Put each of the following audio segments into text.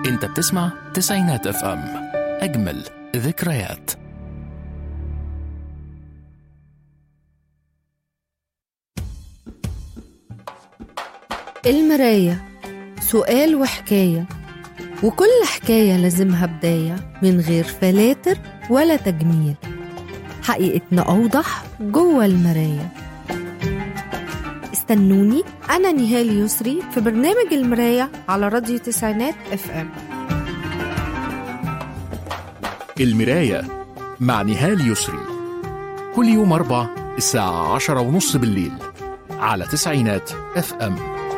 انت بتسمع تسعينات اف ام اجمل ذكريات المراية سؤال وحكاية وكل حكاية لازمها بداية من غير فلاتر ولا تجميل حقيقتنا أوضح جوه المراية استنوني أنا نهال يسري في برنامج المراية على راديو تسعينات اف ام المراية مع نهال يسري كل يوم أربع الساعة عشرة ونص بالليل على تسعينات اف ام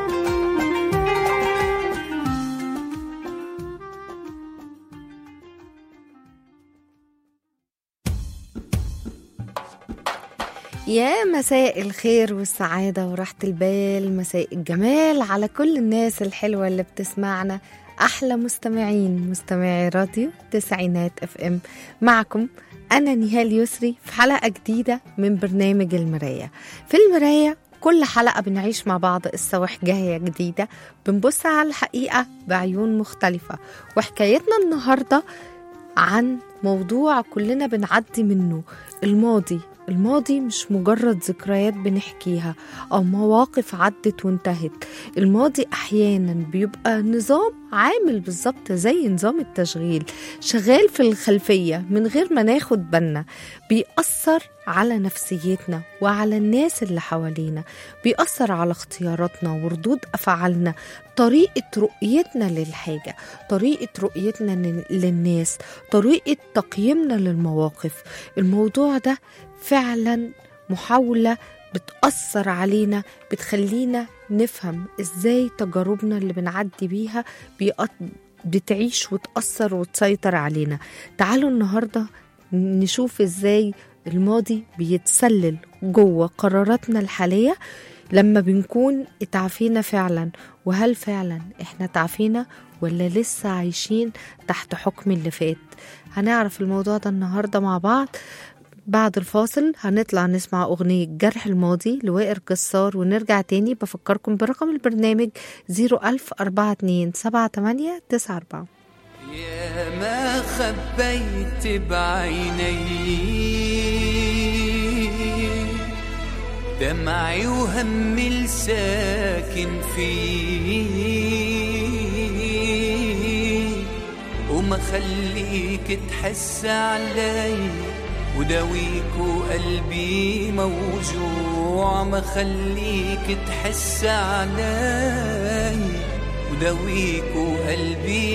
يا مساء الخير والسعادة وراحة البال مساء الجمال على كل الناس الحلوة اللي بتسمعنا أحلى مستمعين مستمعي راديو تسعينات اف ام معكم أنا نهال يسري في حلقة جديدة من برنامج المراية في المراية كل حلقة بنعيش مع بعض قصة وحكاية جديدة بنبص على الحقيقة بعيون مختلفة وحكايتنا النهاردة عن موضوع كلنا بنعدي منه الماضي الماضي مش مجرد ذكريات بنحكيها أو مواقف عدت وانتهت الماضي أحيانا بيبقى نظام عامل بالظبط زي نظام التشغيل شغال في الخلفية من غير ما ناخد بالنا بيأثر على نفسيتنا وعلى الناس اللي حوالينا بيأثر على اختياراتنا وردود أفعالنا طريقة رؤيتنا للحاجة طريقة رؤيتنا للناس طريقة تقييمنا للمواقف الموضوع ده فعلا محاولة بتأثر علينا بتخلينا نفهم ازاي تجاربنا اللي بنعدي بيها بيقط... بتعيش وتأثر وتسيطر علينا تعالوا النهاردة نشوف ازاي الماضي بيتسلل جوه قراراتنا الحالية لما بنكون اتعافينا فعلا وهل فعلا احنا تعافينا ولا لسه عايشين تحت حكم اللي فات هنعرف الموضوع ده النهاردة مع بعض بعد الفاصل هنطلع نسمع أغنية جرح الماضي لوائر جسار ونرجع تاني بفكركم برقم البرنامج 01042 78 94 يا ما خبيت بعيني دمعي وهمي الساكن فيه وما خليك تحس علي وداويك وقلبي موجوع ما خليك تحس علي وداويك وقلبي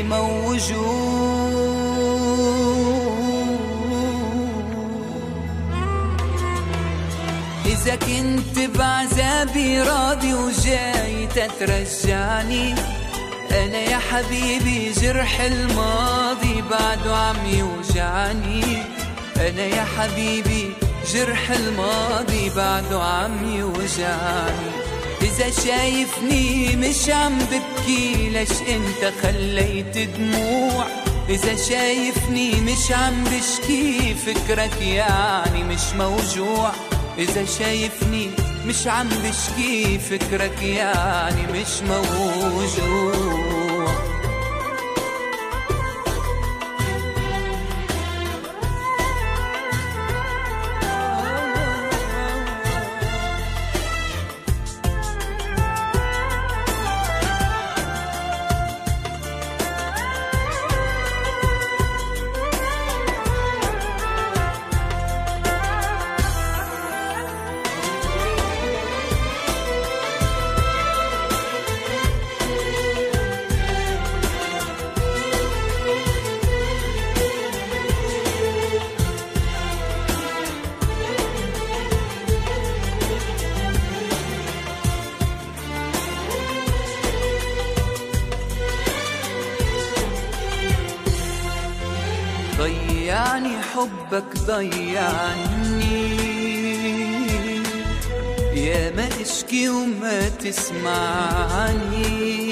موجوع إذا كنت بعذابي راضي وجاي تترجعني أنا يا حبيبي جرح الماضي بعده عم يوجعني أنا يا حبيبي جرح الماضي بعده عم يوجعني إذا شايفني مش عم ببكي ليش أنت خليت دموع إذا شايفني مش عم بشكي فكرك يعني مش موجوع إذا شايفني مش عم بشكي فكرك يعني مش موجوع ضيعني حبك ضيعني يا ما اشكي وما تسمعني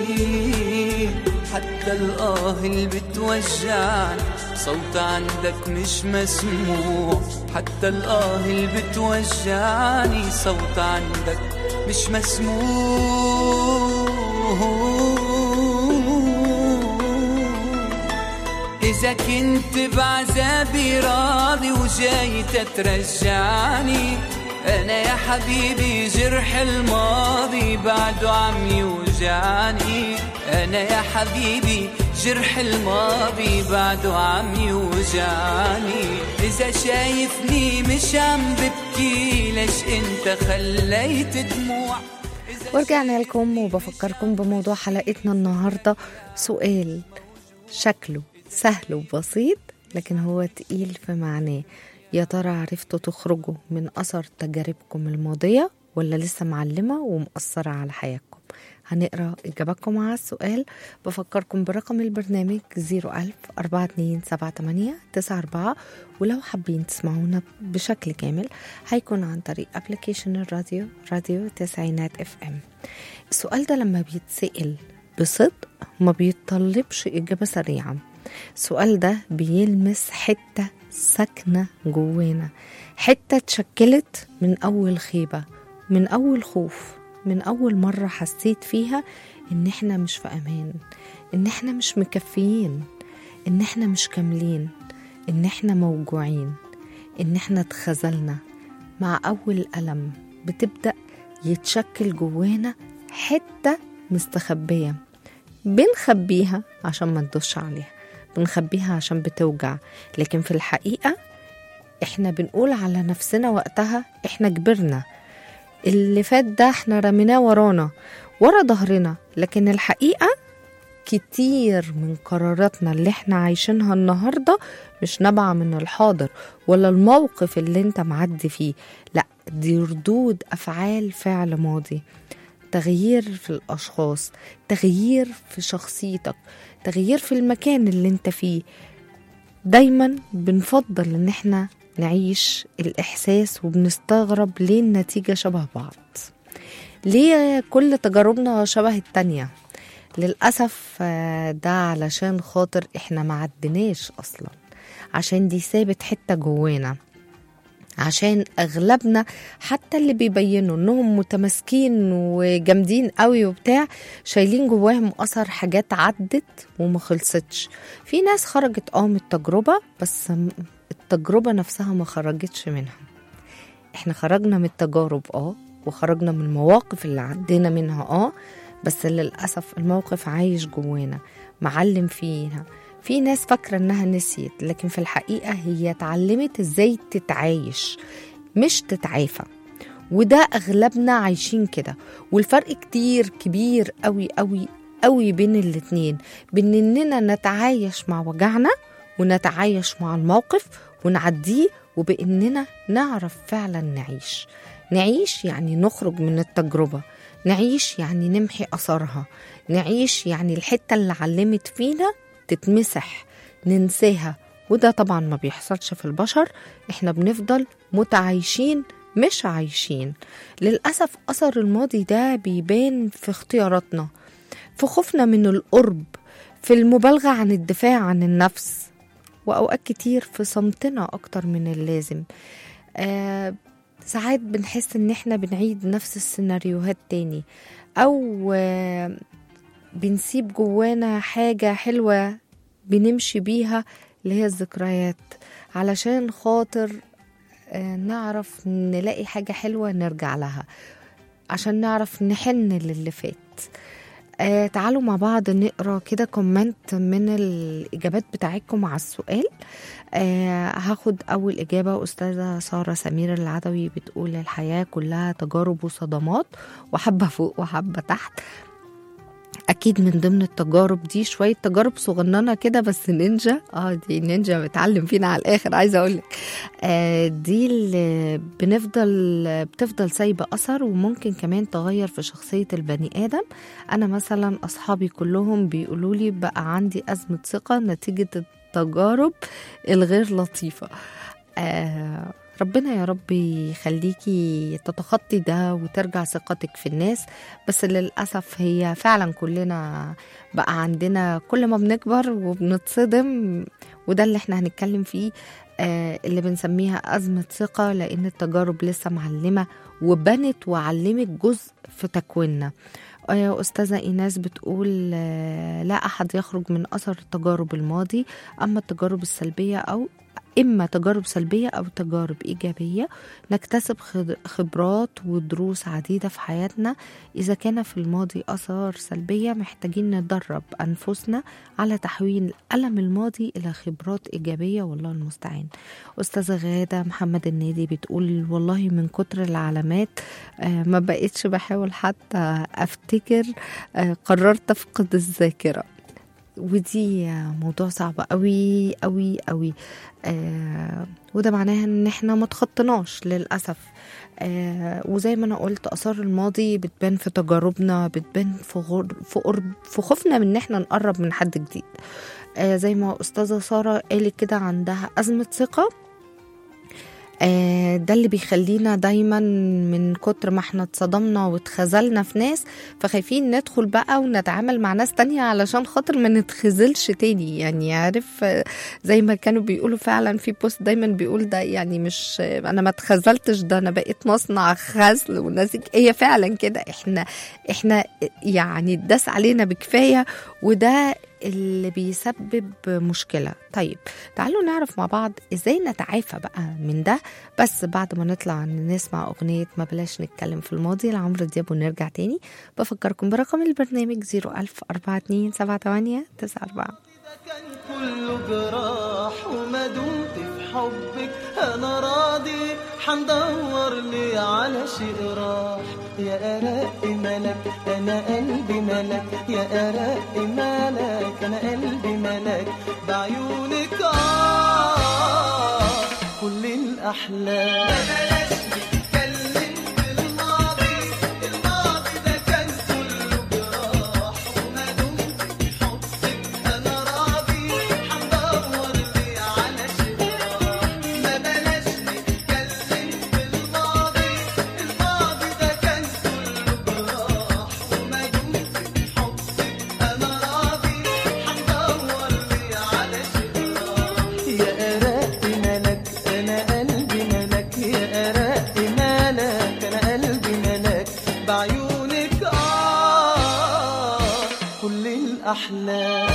حتى الآه اللي بتوجعني صوت عندك مش مسموع حتى الآه اللي بتوجعني صوت عندك مش مسموع إذا كنت بعذابي راضي وجاي تترجعني أنا يا حبيبي جرح الماضي بعده عم يوجعني أنا يا حبيبي جرح الماضي بعده عم يوجعني إذا شايفني مش عم ببكي ليش أنت خليت دموع إذا ورجعنا لكم وبفكركم بموضوع حلقتنا النهاردة سؤال شكله سهل وبسيط لكن هو تقيل في معناه يا ترى عرفتوا تخرجوا من أثر تجاربكم الماضية ولا لسه معلمة ومؤثرة على حياتكم هنقرا إجاباتكم على السؤال بفكركم برقم البرنامج 01000 4278 94 ولو حابين تسمعونا بشكل كامل هيكون عن طريق ابلكيشن الراديو راديو تسعينات اف ام السؤال ده لما بيتسأل بصدق ما بيتطلبش إجابة سريعة السؤال ده بيلمس حتة ساكنة جوانا حتة اتشكلت من أول خيبة من أول خوف من أول مرة حسيت فيها إن إحنا مش في أمان إن إحنا مش مكفيين إن إحنا مش كاملين إن إحنا موجوعين إن إحنا اتخذلنا مع أول ألم بتبدأ يتشكل جوانا حتة مستخبية بنخبيها عشان ما ندوش عليها بنخبيها عشان بتوجع لكن في الحقيقة احنا بنقول على نفسنا وقتها احنا كبرنا اللي فات ده احنا رميناه ورانا ورا ظهرنا لكن الحقيقة كتير من قراراتنا اللي احنا عايشينها النهاردة مش نابعة من الحاضر ولا الموقف اللي انت معدي فيه لا دي ردود أفعال فعل ماضي تغيير في الأشخاص تغيير في شخصيتك تغيير في المكان اللي انت فيه دايما بنفضل ان احنا نعيش الإحساس وبنستغرب ليه النتيجة شبه بعض ليه كل تجاربنا شبه التانية للأسف آه، ده علشان خاطر احنا ما عدناش أصلا عشان دي سابت حتة جوانا عشان اغلبنا حتى اللي بيبينوا انهم متماسكين وجامدين قوي وبتاع شايلين جواهم اثر حاجات عدت وما خلصتش في ناس خرجت اه من التجربه بس م- التجربه نفسها ما خرجتش منها احنا خرجنا من التجارب اه وخرجنا من المواقف اللي عدينا منها اه بس للأسف الموقف عايش جوانا معلم فينا في ناس فاكرة انها نسيت لكن في الحقيقة هي اتعلمت ازاي تتعايش مش تتعافى وده اغلبنا عايشين كده والفرق كتير كبير قوي قوي قوي بين الاتنين بين اننا نتعايش مع وجعنا ونتعايش مع الموقف ونعديه وباننا نعرف فعلا نعيش نعيش يعني نخرج من التجربة نعيش يعني نمحي أثرها نعيش يعني الحتة اللي علمت فينا تتمسح ننساها وده طبعا ما بيحصلش في البشر احنا بنفضل متعايشين مش عايشين للأسف أثر الماضي ده بيبان في اختياراتنا في خوفنا من القرب في المبالغة عن الدفاع عن النفس وأوقات كتير في صمتنا أكتر من اللازم آه ساعات بنحس إن إحنا بنعيد نفس السيناريوهات تاني أو آه بنسيب جوانا حاجة حلوة بنمشي بيها اللي هي الذكريات علشان خاطر آه، نعرف نلاقي حاجة حلوة نرجع لها عشان نعرف نحن للي فات آه تعالوا مع بعض نقرا كده كومنت من الاجابات بتاعتكم على السؤال آه هاخد اول اجابه استاذه ساره سمير العدوي بتقول الحياه كلها تجارب وصدمات وحبه فوق وحبه تحت اكيد من ضمن التجارب دي شويه تجارب صغننه كده بس نينجا اه دي نينجا بتعلم فينا على الاخر عايزه اقول لك آه دي اللي بنفضل بتفضل سايبه اثر وممكن كمان تغير في شخصيه البني ادم انا مثلا اصحابي كلهم بيقولوا لي بقى عندي ازمه ثقه نتيجه التجارب الغير لطيفه آه ربنا يا رب يخليكي تتخطي ده وترجع ثقتك في الناس بس للأسف هي فعلا كلنا بقى عندنا كل ما بنكبر وبنتصدم وده اللي احنا هنتكلم فيه آه اللي بنسميها أزمة ثقة لأن التجارب لسه معلمة وبنت وعلمت جزء في تكويننا آه، أستاذة إيناس بتقول آه، لا أحد يخرج من أثر تجارب الماضي أما التجارب السلبية أو إما تجارب سلبية أو تجارب إيجابية نكتسب خد- خبرات ودروس عديدة في حياتنا إذا كان في الماضي آثار سلبية محتاجين ندرب أنفسنا على تحويل ألم الماضي إلى خبرات إيجابية والله المستعان أستاذة غادة محمد النادي بتقول والله من كتر العلامات آه، ما بقيتش بحاول حتى أفتكر آه، قررت أفقد الذاكرة ودي آه، موضوع صعب قوي قوي قوي آه وده معناها ان احنا ما تخطناش للاسف آه وزي ما انا قلت اثار الماضي بتبان في تجاربنا بتبان في غر... في قرب في خوفنا من ان احنا نقرب من حد جديد آه زي ما استاذه ساره قالت كده عندها ازمه ثقه آه، ده اللي بيخلينا دايما من كتر ما احنا اتصدمنا واتخذلنا في ناس فخايفين ندخل بقى ونتعامل مع ناس تانية علشان خاطر ما نتخذلش تاني يعني عارف آه، زي ما كانوا بيقولوا فعلا في بوست دايما بيقول ده يعني مش آه، انا ما اتخذلتش ده انا بقيت مصنع خزل ونسيج هي فعلا كده احنا احنا يعني اتداس علينا بكفايه وده اللي بيسبب مشكله طيب تعالوا نعرف مع بعض ازاي نتعافى بقى من ده بس بعد ما نطلع نسمع اغنيه ما بلاش نتكلم في الماضي لعمرو دياب ونرجع تاني بفكركم برقم البرنامج 01000 42 78 94 كان كله جراح وما دمت في حبك انا راضي حندور لي على شيء راح يا أراء ملك أنا قلبي ملك يا أراء ملك أنا قلبي ملك بعيونك آه كل الأحلام بلاش نتكلم بالماضي الماضي ده كان كله جراح وما دمت في حبك أنا راضي حندور لي على شراح ما بلاش نتكلم بالماضي الماضي ده كان كله جراح وما دمت في حبك أنا راضي حندور لي على شراح يا أراء ملك أنا قلبي ملك يا أراء ملك أنا قلبي ملك بعيونك آه كل الأحلام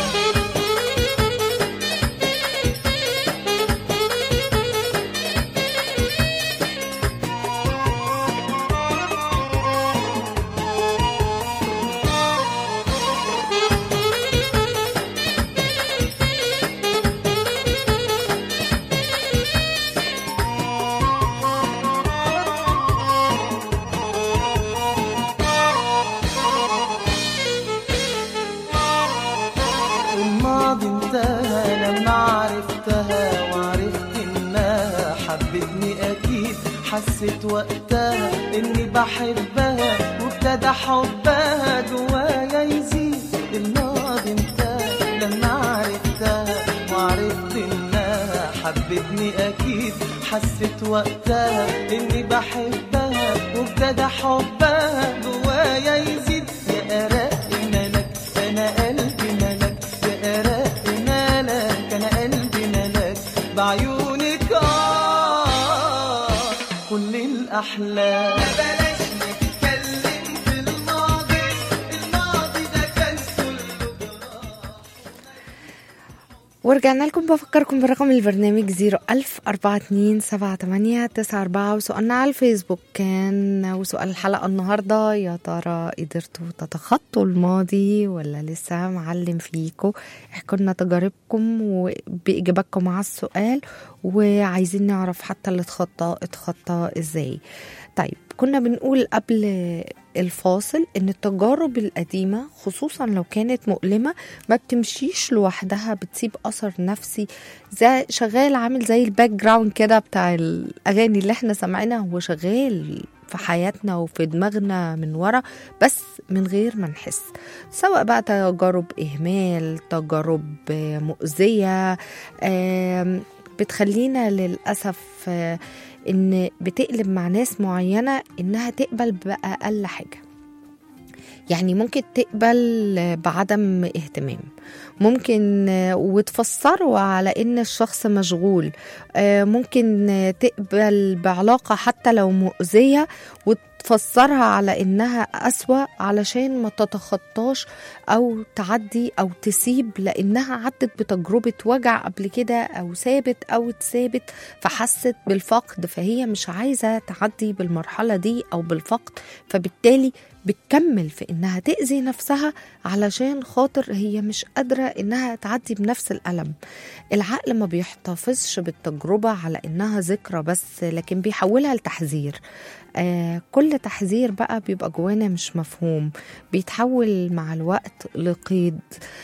الماضي انتهى لما عرفتها وعرفت انها حبتني اكيد حسيت وقتها اني بحبها وابتدى حبها جوايا يزيد الماضي انتهى لما عرفتها وعرفت انها حبتني اكيد حسيت وقتها اني بحبها وابتدى حبها جوايا يزيد يا اراء ملك انا قلبي ملك يا اراء ملك انا قلبي ملك بعيونك آه كل الاحلام بلاش نتكلم في الماضي الماضي ده كان كله جراح ورجعنا لكم بفكركم برقم البرنامج 01000 42 78 94 وسؤالنا على الفيسبوك كان وسؤال الحلقة النهاردة يا ترى قدرتوا تتخطوا الماضي ولا لسه معلم فيكم احكوا لنا تجاربكم وبإجاباتكم على السؤال وعايزين نعرف حتى اللي اتخطى اتخطى ازاي طيب كنا بنقول قبل الفاصل ان التجارب القديمه خصوصا لو كانت مؤلمه ما بتمشيش لوحدها بتسيب اثر نفسي زي شغال عامل زي الباك جراوند كده بتاع الاغاني اللي احنا سامعينها هو شغال في حياتنا وفي دماغنا من ورا بس من غير ما نحس سواء بقى تجارب اهمال تجارب مؤذيه آم، بتخلينا للاسف آه، ان بتقلب مع ناس معينه انها تقبل باقل حاجه يعني ممكن تقبل بعدم اهتمام ممكن آه، وتفسره على ان الشخص مشغول آه، ممكن آه، تقبل بعلاقة حتى لو مؤذية وتفسرها على انها أسوأ علشان ما تتخطاش او تعدي او تسيب لانها عدت بتجربة وجع قبل كده او سابت او اتسابت فحست بالفقد فهي مش عايزة تعدي بالمرحلة دي او بالفقد فبالتالي بتكمل في انها تأذي نفسها علشان خاطر هي مش قادرة انها تعدي بنفس الألم العقل ما بيحتفظش بالتجربة على انها ذكرى بس لكن بيحولها لتحذير آه كل تحذير بقى بيبقى جوانا مش مفهوم بيتحول مع الوقت لقيد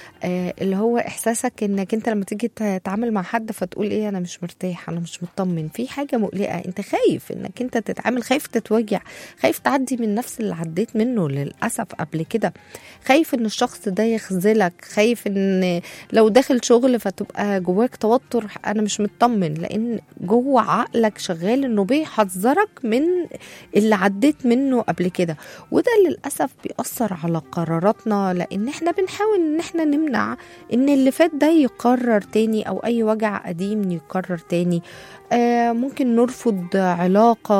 آه اللي هو احساسك انك انت لما تيجي تتعامل مع حد فتقول ايه انا مش مرتاح انا مش مطمن في حاجه مقلقه انت خايف انك انت تتعامل خايف تتوجع خايف تعدي من نفس اللي عديت منه للاسف قبل كده خايف ان الشخص ده يخذلك خايف ان لو داخل شغل فتبقى جواك توتر انا مش مطمن لان جوه عقلك شغال انه بيحذرك من اللي عديت منه قبل كده وده للاسف بيأثر على قراراتنا لان احنا بنحاول ان احنا نمنع ان اللي فات ده يكرر تاني او اي وجع قديم يكرر تاني آه ممكن نرفض علاقة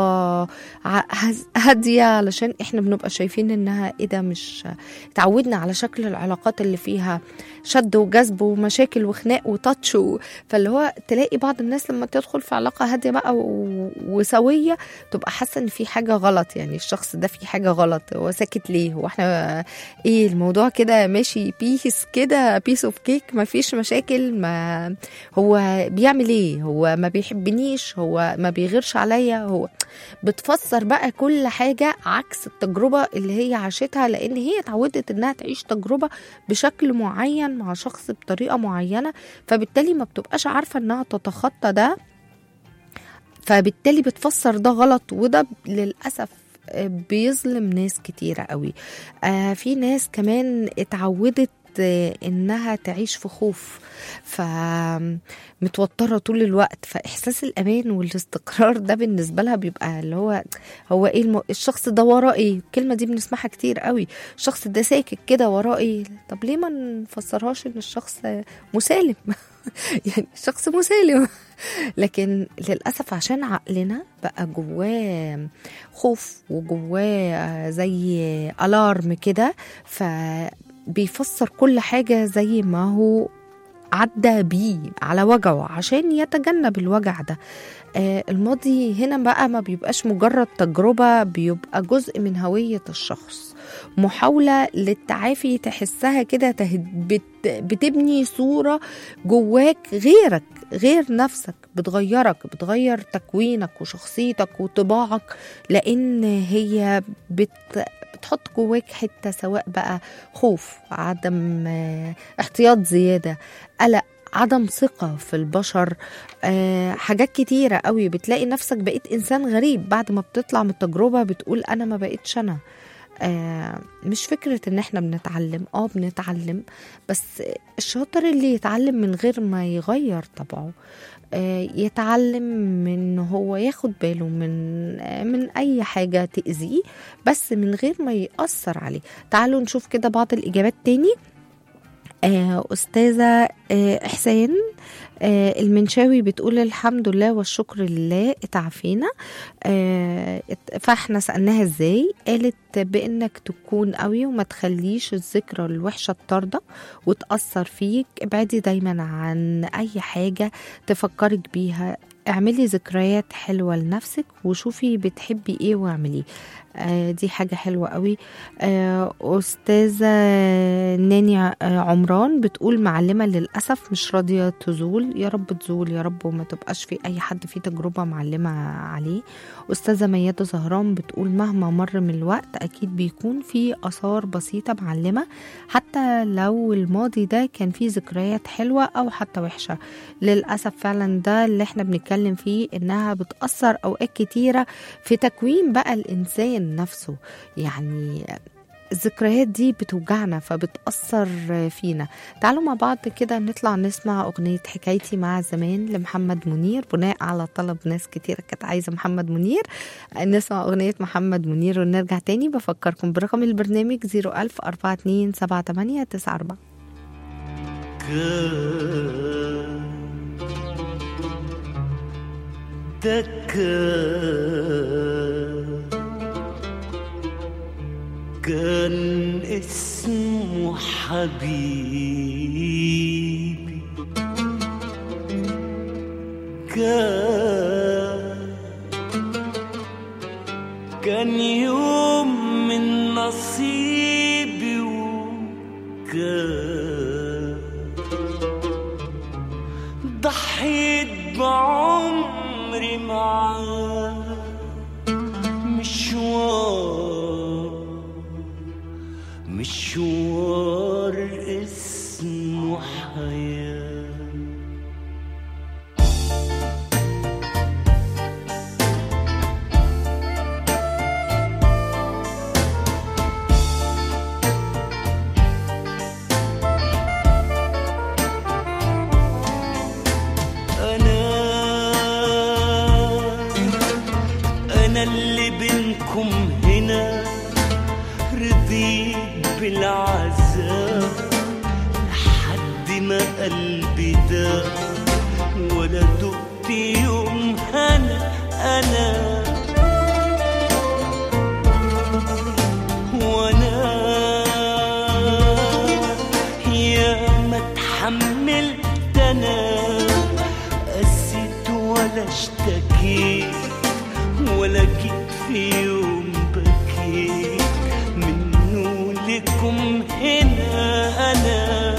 ع- هز- هادية علشان احنا بنبقى شايفين انها ايه ده مش اتعودنا على شكل العلاقات اللي فيها شد وجذب ومشاكل وخناق وتاتش و... فاللي هو تلاقي بعض الناس لما تدخل في علاقة هادية بقى و... وسوية تبقى حاسة ان في حاجة غلط يعني الشخص ده في حاجة غلط هو ساكت ليه هو احنا ايه الموضوع كده ماشي بيس كده بيس اوف كيك ما فيش مشاكل ما هو بيعمل ايه هو ما بيحبنيش هو ما بيغيرش عليا هو بتفسر بقى كل حاجة عكس التجربة اللي هي عاشتها لان هي اتعودت انها تعيش تجربة بشكل معين مع شخص بطريقة معينة فبالتالي ما بتبقاش عارفة انها تتخطى ده فبالتالي بتفسر ده غلط وده للأسف بيظلم ناس كتيرة قوي آه في ناس كمان اتعودت آه، انها تعيش في خوف فمتوتره طول الوقت فاحساس الامان والاستقرار ده بالنسبه لها بيبقى اللي هو هو ايه الم... الشخص ده وراه ايه الكلمه دي بنسمعها كتير قوي الشخص ده ساكت كده وراه ايه طب ليه ما نفسرهاش ان الشخص مسالم يعني الشخص مسالم لكن للاسف عشان عقلنا بقى جواه خوف وجواه زي الارم كده فبيفسر كل حاجه زي ما هو عدى بيه على وجعه عشان يتجنب الوجع ده آه الماضي هنا بقى ما بيبقاش مجرد تجربة بيبقى جزء من هوية الشخص محاولة للتعافي تحسها كده تهد- بت- بتبني صورة جواك غيرك غير نفسك بتغيرك بتغير تكوينك وشخصيتك وطباعك لأن هي بت بتحط جواك حتة سواء بقى خوف عدم آه، احتياط زيادة قلق عدم ثقة في البشر آه، حاجات كتيرة قوي بتلاقي نفسك بقيت إنسان غريب بعد ما بتطلع من التجربة بتقول أنا ما بقيتش أنا آه مش فكرة ان احنا بنتعلم اه بنتعلم بس الشاطر اللي يتعلم من غير ما يغير طبعه آه يتعلم من هو ياخد باله من آه من اي حاجة تأذيه بس من غير ما يأثر عليه تعالوا نشوف كده بعض الإجابات تاني آه أستاذة آه إحسان آه المنشاوي بتقول الحمد لله والشكر لله اتعافينا آه ات- فاحنا سألناها ازاي قالت بانك تكون قوي وما تخليش الذكرى الوحشة الطاردة وتأثر فيك ابعدي دايما عن اي حاجة تفكرك بيها اعملي ذكريات حلوة لنفسك وشوفي بتحبي ايه واعمليه آه دي حاجة حلوة قوي آه أستاذة ناني ع- آه، عمران بتقول معلمة للأسف مش راضية تزول يا رب تزول يا رب وما تبقاش في أي حد فيه تجربة معلمة عليه أستاذة ميادة زهران بتقول مهما مر من الوقت أكيد بيكون في آثار بسيطة معلمة حتى لو الماضي ده كان فيه ذكريات حلوة أو حتى وحشة للأسف فعلا ده اللي احنا بنتكلم فيه إنها بتأثر أوقات كتيرة في تكوين بقى الإنسان نفسه يعني الذكريات دي بتوجعنا فبتأثر فينا تعالوا مع بعض كده نطلع نسمع أغنية حكايتي مع زمان لمحمد منير بناء على طلب ناس كتيرة كانت عايزة محمد منير نسمع أغنية محمد منير ونرجع تاني بفكركم برقم البرنامج 01000 42 78 94 كان ده كان كان اسمه حبيبي كان كان يوم من نصيبي وكان ضحيت بعمري معاه مشوار مشوار اسمه حياه أنا أنا اللي بينكم هنا رضيت بالعذاب لحد ما قلبي ده ولا دقت يوم هنا أنا وأنا يا ما اتحملت أنا قسيت ولا اشتكيت ولا جيت في يوم بكيت منه لكم هنا انا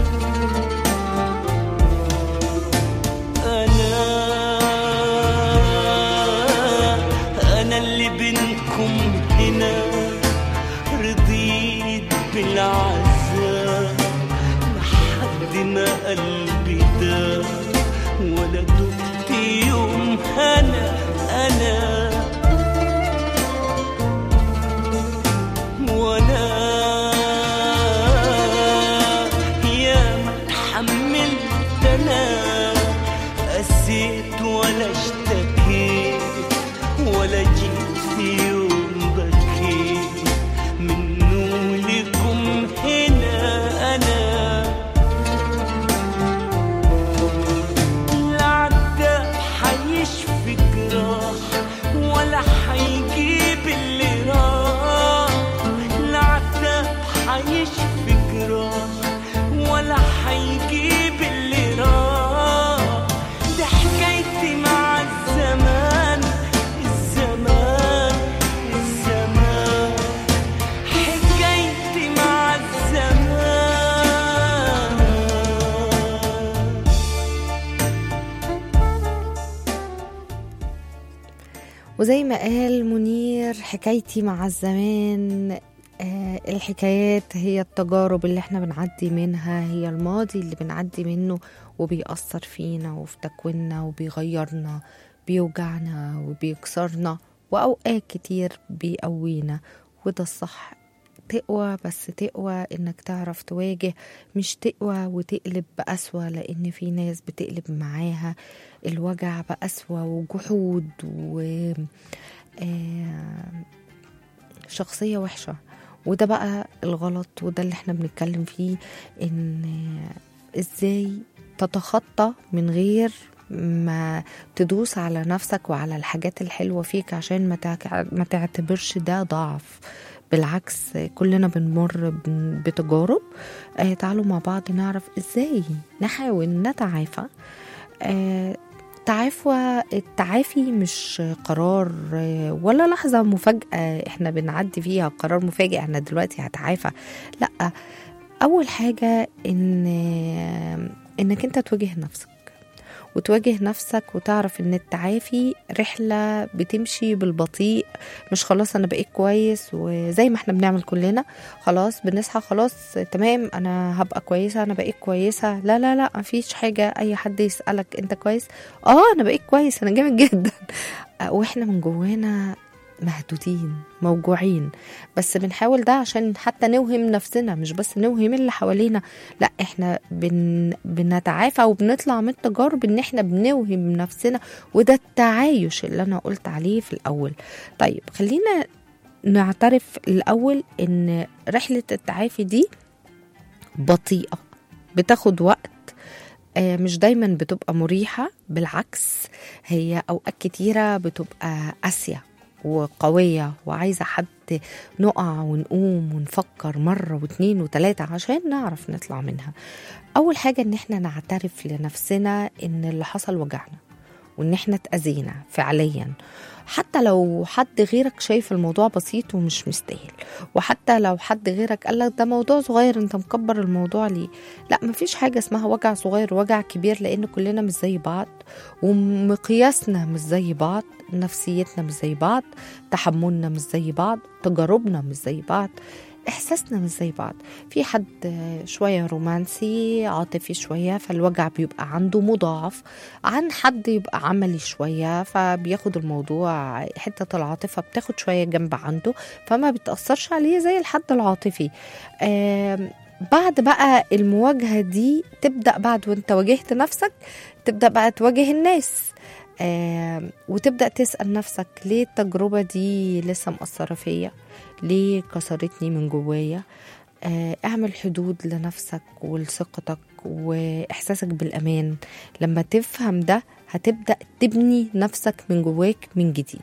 انا انا اللي بينكم هنا رضيت بالعذاب لحد ما قلبي ده ولا دقت يوم انا انا وانا يا ما اتحملت انا قسيت ولا اشتكيت ولا جيت في يوم بكيت منه لكم هنا انا العذاب حيشفي جراح ولا حيجيب اللي راح العذاب حيشفي جراح ولا حيجيب اللي راح ده حكايتي مع الزمان الزمان الزمان حكايتي مع الزمان وزي ما قال منير حكايتي مع الزمان آه، الحكايات هي التجارب اللي احنا بنعدي منها هي الماضي اللي بنعدي منه وبيأثر فينا وفي تكويننا وبيغيرنا بيوجعنا وبيكسرنا وأوقات كتير بيقوينا وده الصح تقوى بس تقوى انك تعرف تواجه مش تقوى وتقلب بأسوأ لان في ناس بتقلب معاها الوجع بأسوأ وجحود و آه، شخصية وحشة وده بقى الغلط وده اللي احنا بنتكلم فيه ان ازاي تتخطى من غير ما تدوس على نفسك وعلى الحاجات الحلوة فيك عشان ما تع- ما تعتبرش ده ضعف بالعكس كلنا بنمر بن- بتجارب آه تعالوا مع بعض نعرف ازاي نحاول نتعافى آه تعافى التعافي مش قرار آه، ولا لحظة مفاجأة احنا بنعدي فيها قرار مفاجئ انا دلوقتي هتعافى لا اول حاجة ان آه، انك انت تواجه نفسك وتواجه نفسك وتعرف ان التعافي رحلة بتمشي بالبطيء مش خلاص انا بقيت كويس وزي ما احنا بنعمل كلنا خلاص بنصحى خلاص تمام انا هبقى كويسة انا بقيت كويسة لا لا لا مفيش حاجة اي حد يسألك انت كويس اه انا بقيت كويس انا جامد جدا واحنا من جوانا مهدودين موجوعين بس بنحاول ده عشان حتى نوهم نفسنا مش بس نوهم اللي حوالينا لا احنا بن بنتعافى وبنطلع من التجارب ان احنا بنوهم نفسنا وده التعايش اللي انا قلت عليه في الاول طيب خلينا نعترف الاول ان رحله التعافي دي بطيئه بتاخد وقت آه، مش دايما بتبقى مريحة بالعكس هي أوقات كتيرة بتبقى قاسية وقوية وعايزة حد نقع ونقوم ونفكر مرة واتنين وتلاتة عشان نعرف نطلع منها أول حاجة إن احنا نعترف لنفسنا إن اللي حصل وجعنا وإن احنا اتأذينا فعليا حتى لو حد غيرك شايف الموضوع بسيط ومش مستاهل وحتى لو حد غيرك قال لك ده موضوع صغير انت مكبر الموضوع ليه لا مفيش حاجة اسمها وجع صغير وجع كبير لأن كلنا مش زي بعض ومقياسنا مش زي بعض نفسيتنا مش زي بعض تحملنا مش زي بعض تجاربنا مش زي بعض احساسنا مش زي بعض في حد شويه رومانسي عاطفي شويه فالوجع بيبقى عنده مضاعف عن حد يبقى عملي شويه فبياخد الموضوع حته العاطفه بتاخد شويه جنب عنده فما بتاثرش عليه زي الحد العاطفي آم، بعد بقى المواجهه دي تبدا بعد وانت واجهت نفسك تبدا بقى تواجه الناس آم، وتبدا تسال نفسك ليه التجربه دي لسه مأثره فيا ليه كسرتني من جوايا آه، اعمل حدود لنفسك ولثقتك واحساسك بالامان لما تفهم ده هتبدا تبني نفسك من جواك من جديد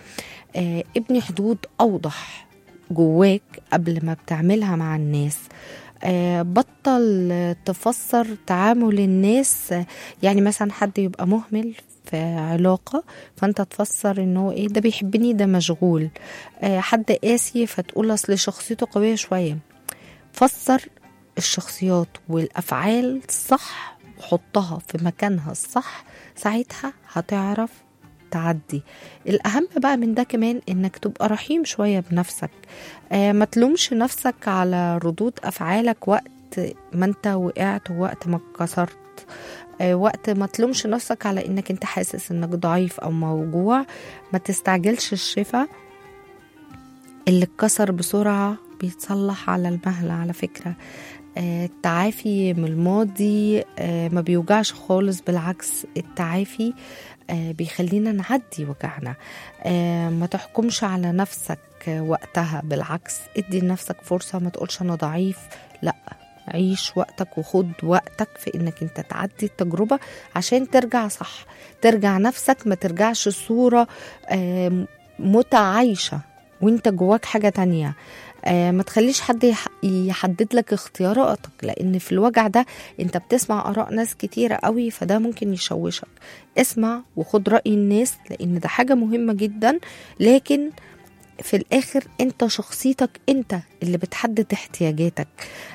آه، ابني حدود اوضح جواك قبل ما بتعملها مع الناس آه، بطل آه، تفسر تعامل الناس آه، يعني مثلا حد يبقى مهمل في علاقة فانت تفسر ان هو ايه ده بيحبني ده مشغول آه، حد قاسي فتقول اصل شخصيته قوية شوية فسر الشخصيات والافعال صح وحطها في مكانها الصح ساعتها هتعرف تعدي الأهم بقى من ده كمان إنك تبقى رحيم شوية بنفسك آه ما تلومش نفسك على ردود أفعالك وقت ما أنت وقعت ووقت ما اتكسرت آه وقت ما تلومش نفسك على إنك أنت حاسس إنك ضعيف أو موجوع ما تستعجلش الشفا اللي اتكسر بسرعة بيتصلح على المهل على فكرة آه، التعافي من الماضي آه، ما بيوجعش خالص بالعكس التعافي آه، بيخلينا نعدي وجعنا آه، ما تحكمش على نفسك آه، وقتها بالعكس ادي لنفسك فرصة ما تقولش أنا ضعيف لا عيش وقتك وخد وقتك في انك انت تعدي التجربة عشان ترجع صح ترجع نفسك ما ترجعش صورة آه، متعايشة وانت جواك حاجة تانية آه، ما تخليش حد يح- يحدد لك اختياراتك لان في الوجع ده انت بتسمع اراء ناس كتيرة قوي فده ممكن يشوشك اسمع وخد رأي الناس لان ده حاجة مهمة جدا لكن في الاخر انت شخصيتك انت اللي بتحدد احتياجاتك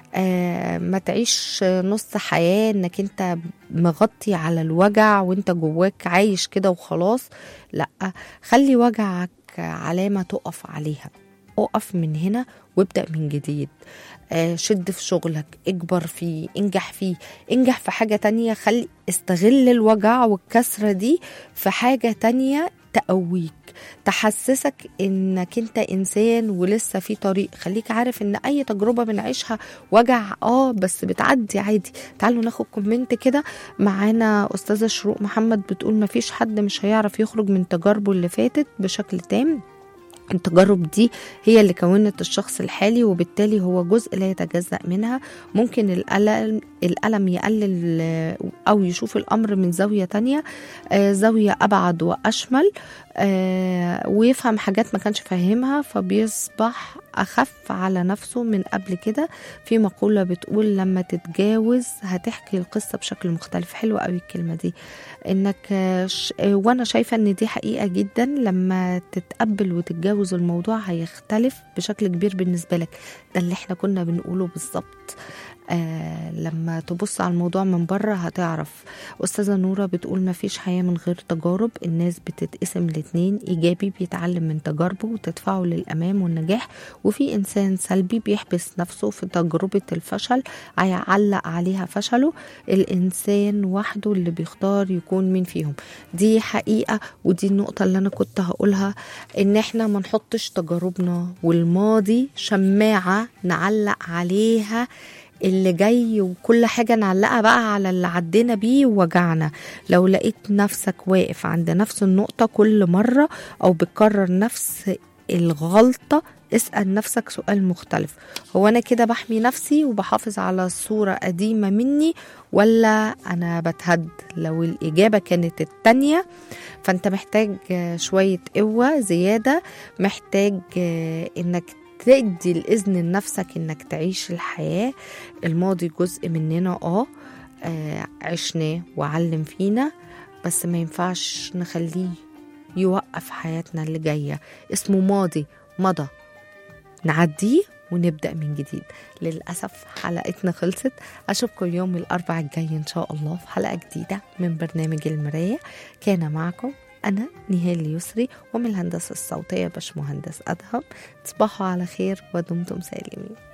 آه ما تعيش نص حياة انك انت مغطي على الوجع وانت جواك عايش كده وخلاص لا خلي وجعك علامة تقف عليها اقف من هنا وابدأ من جديد آه شد في شغلك اكبر فيه انجح فيه انجح في حاجة تانية خلي استغل الوجع والكسرة دي في حاجة تانية تقويك تحسسك انك انت انسان ولسه في طريق خليك عارف ان اي تجربة بنعيشها وجع اه بس بتعدي عادي تعالوا ناخد كومنت كده معانا استاذة شروق محمد بتقول مفيش حد مش هيعرف يخرج من تجاربه اللي فاتت بشكل تام التجارب دي هي اللي كونت الشخص الحالي وبالتالي هو جزء لا يتجزأ منها ممكن الألم, الألم يقلل آه، أو يشوف الأمر من زاوية تانية آه، زاوية أبعد وأشمل آه، ويفهم حاجات ما كانش فاهمها فبيصبح أخف على نفسه من قبل كده في مقولة بتقول لما تتجاوز هتحكي القصة بشكل مختلف حلوة قوي الكلمة دي انك آه، ش- آه، وانا شايفة ان دي حقيقة جدا لما تتقبل وتتجاوز الموضوع هيختلف بشكل كبير بالنسبة لك ده اللي احنا كنا بنقوله بالظبط آه لما تبص على الموضوع من بره هتعرف أستاذة نورة بتقول ما فيش حياة من غير تجارب الناس بتتقسم لاتنين إيجابي بيتعلم من تجاربه وتدفعه للأمام والنجاح وفي إنسان سلبي بيحبس نفسه في تجربة الفشل هيعلق عليها فشله الإنسان وحده اللي بيختار يكون مين فيهم دي حقيقة ودي النقطة اللي أنا كنت هقولها إن إحنا ما نحطش تجاربنا والماضي شماعة نعلق عليها اللي جاي وكل حاجة نعلقها بقى على اللي عدينا بيه ووجعنا لو لقيت نفسك واقف عند نفس النقطة كل مرة أو بتكرر نفس الغلطة اسأل نفسك سؤال مختلف هو أنا كده بحمي نفسي وبحافظ على صورة قديمة مني ولا أنا بتهد لو الإجابة كانت التانية فأنت محتاج آه، شوية قوة زيادة محتاج آه، إنك تدي الإذن لنفسك إنك تعيش الحياة الماضي جزء مننا آه آه، عشناه وعلم فينا بس ما ينفعش نخليه يوقف حياتنا اللي جاية اسمه ماضي مضى نعديه ونبدأ من جديد للأسف حلقتنا خلصت أشوفكم يوم الأربع الجاي إن شاء الله في حلقة جديدة من برنامج المراية كان معكم أنا نهال يسري ومن الهندسة الصوتية باشمهندس أدهم تصبحوا على خير ودمتم سالمين